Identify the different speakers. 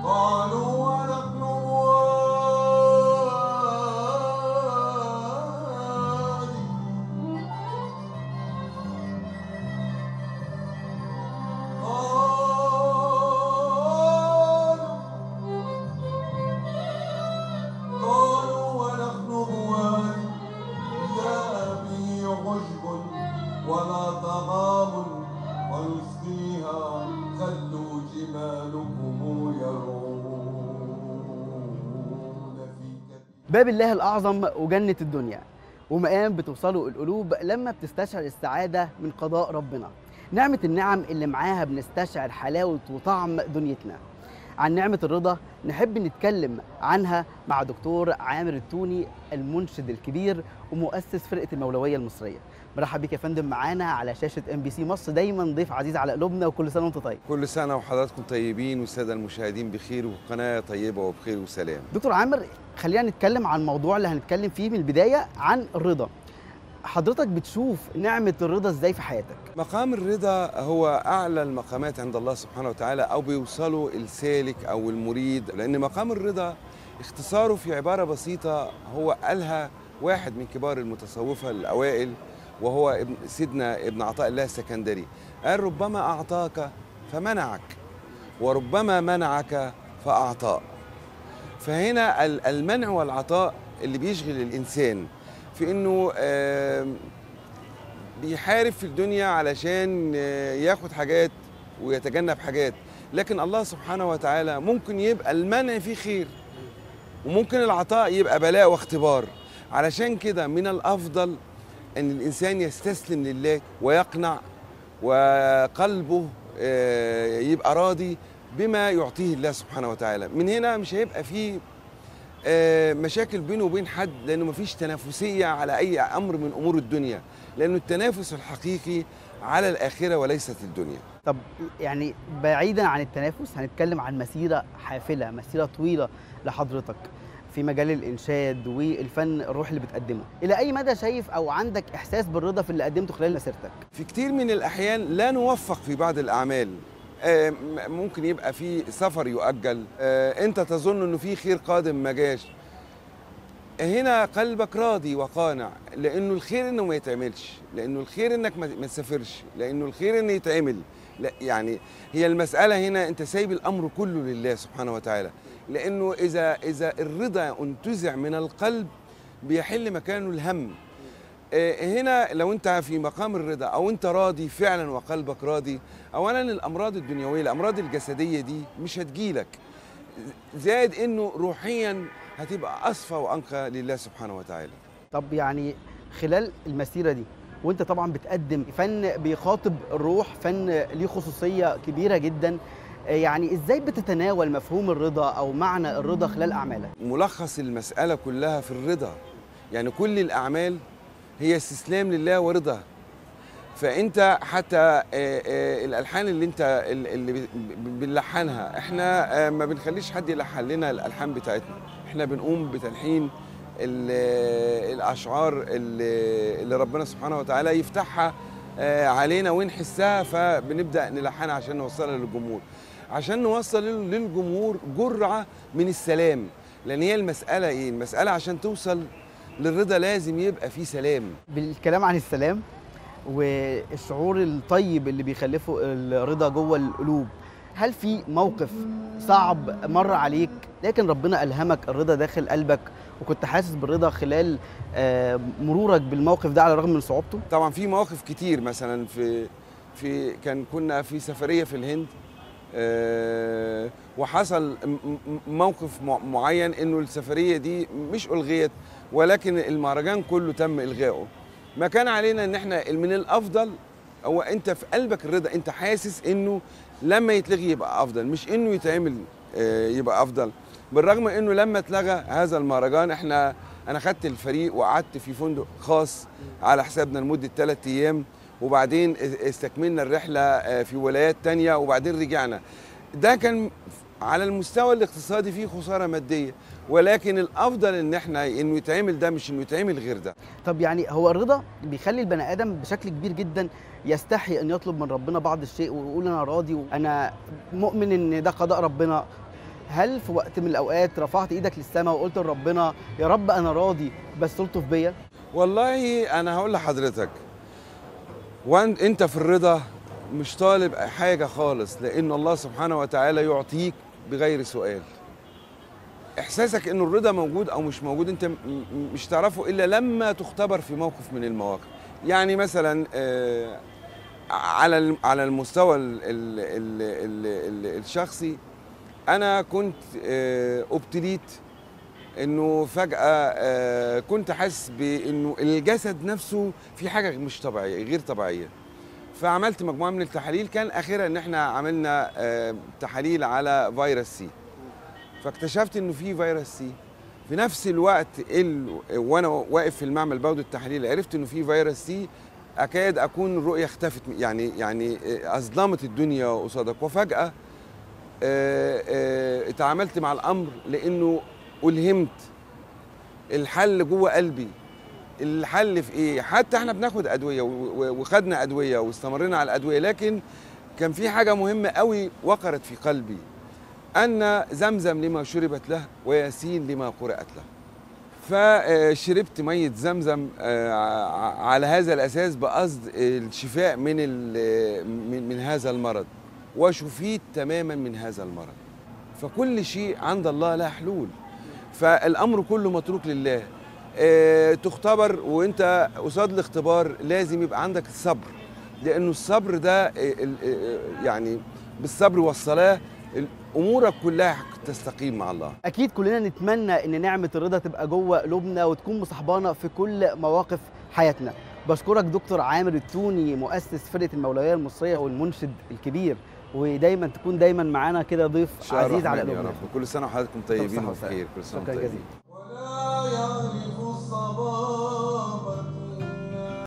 Speaker 1: قالوا ونحن موالي قالوا قالوا ونحن موالي جاء به عشب ولا طعام ونسقيها خلوا جمالكم يرعون في كبد
Speaker 2: باب الله الأعظم وجنة الدنيا ومقام بتوصله القلوب لما بتستشعر السعادة من قضاء ربنا نعمة النعم اللي معاها بنستشعر حلاوة وطعم دنيتنا عن نعمة الرضا نحب نتكلم عنها مع دكتور عامر التوني المنشد الكبير ومؤسس فرقة المولوية المصرية مرحب بيك يا فندم معانا على شاشة ام بي سي مصر دايما ضيف عزيز على قلوبنا وكل سنة وانت طيب
Speaker 3: كل سنة وحضراتكم طيبين والسادة المشاهدين بخير وقناة طيبة وبخير وسلام
Speaker 2: دكتور عامر خلينا نتكلم عن الموضوع اللي هنتكلم فيه من البداية عن الرضا حضرتك بتشوف نعمة الرضا ازاي في حياتك
Speaker 3: مقام الرضا هو أعلى المقامات عند الله سبحانه وتعالى أو بيوصله السالك أو المريد لأن مقام الرضا اختصاره في عبارة بسيطة هو قالها واحد من كبار المتصوفة الأوائل وهو ابن سيدنا ابن عطاء الله السكندري قال ربما أعطاك فمنعك وربما منعك فأعطاك فهنا ال- المنع والعطاء اللي بيشغل الإنسان في إنه آم، بيحارب في الدنيا علشان آه، ياخد حاجات ويتجنب حاجات لكن الله سبحانه وتعالى ممكن يبقى المنع فيه خير وممكن العطاء يبقى بلاء واختبار علشان كده من الافضل ان الانسان يستسلم لله ويقنع وقلبه آه، يبقى راضي بما يعطيه الله سبحانه وتعالى من هنا مش هيبقى فيه آه، مشاكل بينه وبين حد لانه مفيش تنافسيه على اي امر من امور الدنيا لانه التنافس الحقيقي على الاخره وليست الدنيا
Speaker 2: طب يعني بعيدا عن التنافس هنتكلم عن مسيرة حافلة مسيرة طويلة لحضرتك في مجال الإنشاد والفن الروح اللي بتقدمه إلى أي مدى شايف أو عندك إحساس بالرضا في اللي قدمته خلال مسيرتك
Speaker 3: في كتير من الاحيان لا نوفق في بعض الاعمال آه، م- ممكن يبقى في سفر يؤجل آه، انت تظن انه في خير قادم ما جاش هنا قلبك راضي وقانع لانه الخير انه ما يتعملش لانه الخير انك ما ما تسافرش لانه الخير انه يتعمل لا يعني هي المساله هنا انت سايب الامر كله لله سبحانه وتعالى لانه اذا اذا الرضا انتزع من القلب بيحل مكانه الهم آه، هنا لو انت في مقام الرضا او انت راضي فعلا وقلبك راضي اولا الامراض الدنيويه الامراض الجسديه دي مش هتجيلك زائد انه روحيا هتبقى اصفى وانقى لله سبحانه وتعالى
Speaker 2: طب يعني خلال المسيرة دي وانت طبعا بتقدم فن بيخاطب الروح فن ليه خصوصية كبيرة جدا آه، يعني ازاي بتتناول مفهوم الرضا او معنى الرضا خلال اعمالك
Speaker 3: ملخص المساله كلها في الرضا يعني كل الاعمال هي استسلام لله ورضا فانت حتى آه، آه، الالحان اللي انت اللي ب- ب- بنلحنها احنا آه، ما بنخليش حد يلحن لنا الالحان بتاعتنا احنا بنقوم بتلحين ال- الاشعار اللي اللي ربنا سبحانه وتعالى يفتحها آه، علينا ونحسها فبنبدا نلحنها عشان نوصلها للجمهور عشان نوصل لل- للجمهور جرعه من السلام لان هي المساله ايه المساله عشان توصل للرضا لازم يبقى في سلام
Speaker 2: بالكلام عن السلام والشعور الطيب اللي بيخلفه الرضا جوه القلوب هل في موقف صعب مر عليك لكن ربنا ألهمك الرضا داخل قلبك وكنت حاسس بالرضا خلال آه، مرورك بالموقف ده على الرغم من صعوبته؟
Speaker 3: طبعا في مواقف كتير مثلا في في كان كنا في سفريه في الهند آه، وحصل م- م- موقف مع- معين انه السفريه دي مش الغيت ولكن المهرجان كله تم الغائه ما كان علينا ان احنا من الافضل هو انت في قلبك الرضا انت حاسس انه لما يتلغي يبقى افضل مش انه يتعمل آه، يبقى افضل بالرغم انه لما اتلغى هذا المهرجان احنا انا خدت الفريق وقعدت في فندق خاص على حسابنا لمده ثلاث ايام وبعدين استكملنا الرحله آه، في ولايات تانية وبعدين رجعنا ده كان على المستوى الاقتصادي فيه خساره ماديه ولكن الافضل ان احنا انه يتعمل ده مش انه يتعمل غير ده
Speaker 2: طب يعني هو الرضا بيخلي البني ادم بشكل كبير جدا يستحي ان يطلب من ربنا بعض الشيء ويقول انا راضي وانا مؤمن ان ده قضاء ربنا هل في وقت من الاوقات رفعت ايدك للسماء وقلت لربنا يا رب انا راضي بس تلطف بيا
Speaker 3: والله انا هقول لحضرتك وانت انت في الرضا مش طالب حاجه خالص لان الله سبحانه وتعالى يعطيك بغير سؤال احساسك ان الرضا موجود او مش موجود انت م- م- مش تعرفه الا لما تختبر في موقف من المواقف يعني مثلا آه، على الم- على المستوى ال ال ال ال ال الشخصي انا كنت آه، ابتليت انه فجاه آه، كنت حاسس بانه الجسد نفسه في حاجه مش طبيعيه غير طبيعيه فعملت مجموعه من التحاليل كان اخرها ان احنا عملنا آه، تحاليل على فيروس سي فاكتشفت انه في فيروس سي في نفس الوقت ال... وانا واقف في المعمل باخد التحاليل عرفت انه في فيروس سي اكاد اكون الرؤيه اختفت يعني يعني آه، اظلمت الدنيا قصادك وفجاه آه، آه، اتعاملت مع الامر لانه الهمت الحل جوه قلبي الحل في ايه حتى احنا بناخد ادويه و- و- وخدنا ادويه واستمرينا على الادويه لكن كان في حاجه مهمه قوي وقرت في قلبي ان زمزم لما شربت له وياسين لما قرات له فشربت ميه زمزم آه، ع- على هذا الاساس بقصد الشفاء من ال- من من هذا المرض وشفيت تماما من هذا المرض فكل شيء عند الله له حلول فالامر كله متروك لله آه، تختبر وانت قصاد الاختبار لازم يبقى عندك الصبر لانه الصبر ده آه، ال- آه، يعني بالصبر والصلاه امورك كلها تستقيم مع الله
Speaker 2: اكيد كلنا نتمنى ان نعمه الرضا تبقى جوه قلوبنا وتكون مصاحبانا في كل مواقف حياتنا بشكرك دكتور عامر التوني مؤسس فرقه المولويه المصريه والمنشد الكبير ودايما تكون دايما معانا كده ضيف
Speaker 3: شهر
Speaker 2: عزيز على
Speaker 3: رحمن يا
Speaker 2: قلوبنا
Speaker 3: رب كل سنه وحضراتكم طيبين
Speaker 2: صحة
Speaker 3: وبخير كل سنه
Speaker 2: شكرا
Speaker 3: وانتم طيبين
Speaker 2: جزيلا